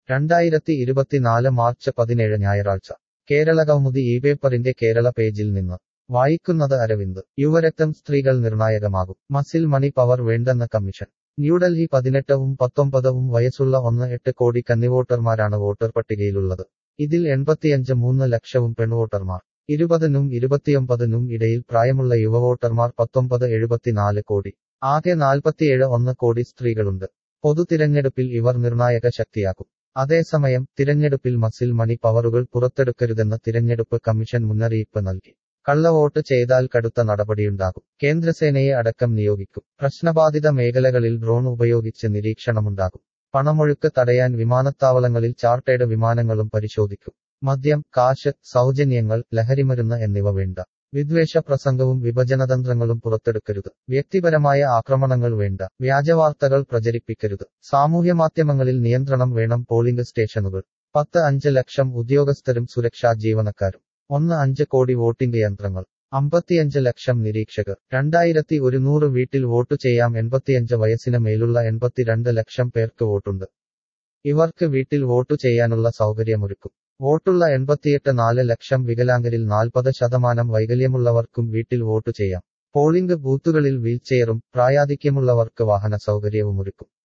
രണ്ടായിരത്തി ഇരുപത്തിനാല് മാർച്ച് പതിനേഴ് ഞായറാഴ്ച കേരള കൗമുദി ഈ പേപ്പറിന്റെ കേരള പേജിൽ നിന്ന് വായിക്കുന്നത് അരവിന്ദ് യുവരക്തം സ്ത്രീകൾ നിർണായകമാകും മസിൽ മണി പവർ വേണ്ടെന്ന കമ്മീഷൻ ന്യൂഡൽഹി പതിനെട്ടവും പത്തൊമ്പതവും വയസ്സുള്ള ഒന്ന് എട്ട് കോടി കന്നിവോട്ടർമാരാണ് വോട്ടർ പട്ടികയിലുള്ളത് ഇതിൽ എൺപത്തിയഞ്ച് മൂന്ന് ലക്ഷവും പെൺവോട്ടർമാർ ഇരുപതിനും ഇരുപത്തിയൊമ്പതിനും ഇടയിൽ പ്രായമുള്ള യുവവോട്ടർമാർ പത്തൊമ്പത് എഴുപത്തിനാല് കോടി ആകെ നാൽപ്പത്തിയേഴ് ഒന്ന് കോടി സ്ത്രീകളുണ്ട് പൊതു തിരഞ്ഞെടുപ്പിൽ ഇവർ നിർണായക ശക്തിയാകും അതേസമയം തിരഞ്ഞെടുപ്പിൽ മസിൽ മണി പവറുകൾ പുറത്തെടുക്കരുതെന്ന് തിരഞ്ഞെടുപ്പ് കമ്മീഷൻ മുന്നറിയിപ്പ് നൽകി കള്ളവോട്ട് ചെയ്താൽ കടുത്ത നടപടിയുണ്ടാകും കേന്ദ്രസേനയെ അടക്കം നിയോഗിക്കും പ്രശ്നബാധിത മേഖലകളിൽ ഡ്രോൺ ഉപയോഗിച്ച് നിരീക്ഷണമുണ്ടാകും പണമൊഴുക്ക് തടയാൻ വിമാനത്താവളങ്ങളിൽ ചാർട്ടേഡ് വിമാനങ്ങളും പരിശോധിക്കും മദ്യം കാശ് സൗജന്യങ്ങൾ ലഹരിമരുന്ന് എന്നിവ വേണ്ട വിദ്വേഷ പ്രസംഗവും വിഭജനതന്ത്രങ്ങളും പുറത്തെടുക്കരുത് വ്യക്തിപരമായ ആക്രമണങ്ങൾ വേണ്ട വ്യാജവാർത്തകൾ പ്രചരിപ്പിക്കരുത് സാമൂഹ്യമാധ്യമങ്ങളിൽ നിയന്ത്രണം വേണം പോളിംഗ് സ്റ്റേഷനുകൾ പത്ത് അഞ്ച് ലക്ഷം ഉദ്യോഗസ്ഥരും സുരക്ഷാ ജീവനക്കാരും ഒന്ന് അഞ്ച് കോടി വോട്ടിംഗ് യന്ത്രങ്ങൾ അമ്പത്തിയഞ്ച് ലക്ഷം നിരീക്ഷകർ രണ്ടായിരത്തി ഒരുന്നൂറ് വീട്ടിൽ വോട്ട് ചെയ്യാം എൺപത്തിയഞ്ച് വയസ്സിന് മേലുള്ള എൺപത്തിരണ്ട് ലക്ഷം പേർക്ക് വോട്ടുണ്ട് ഇവർക്ക് വീട്ടിൽ വോട്ടു ചെയ്യാനുള്ള സൗകര്യമൊരുക്കും വോട്ടുള്ള എൺപത്തിയെട്ട് നാല് ലക്ഷം വികലാംഗരിൽ നാൽപ്പത് ശതമാനം വൈകല്യമുള്ളവർക്കും വീട്ടിൽ വോട്ടു ചെയ്യാം പോളിംഗ് ബൂത്തുകളിൽ വീൽചെയറും പ്രായാധിക്യമുള്ളവർക്ക് വാഹന സൗകര്യവുമൊരുക്കും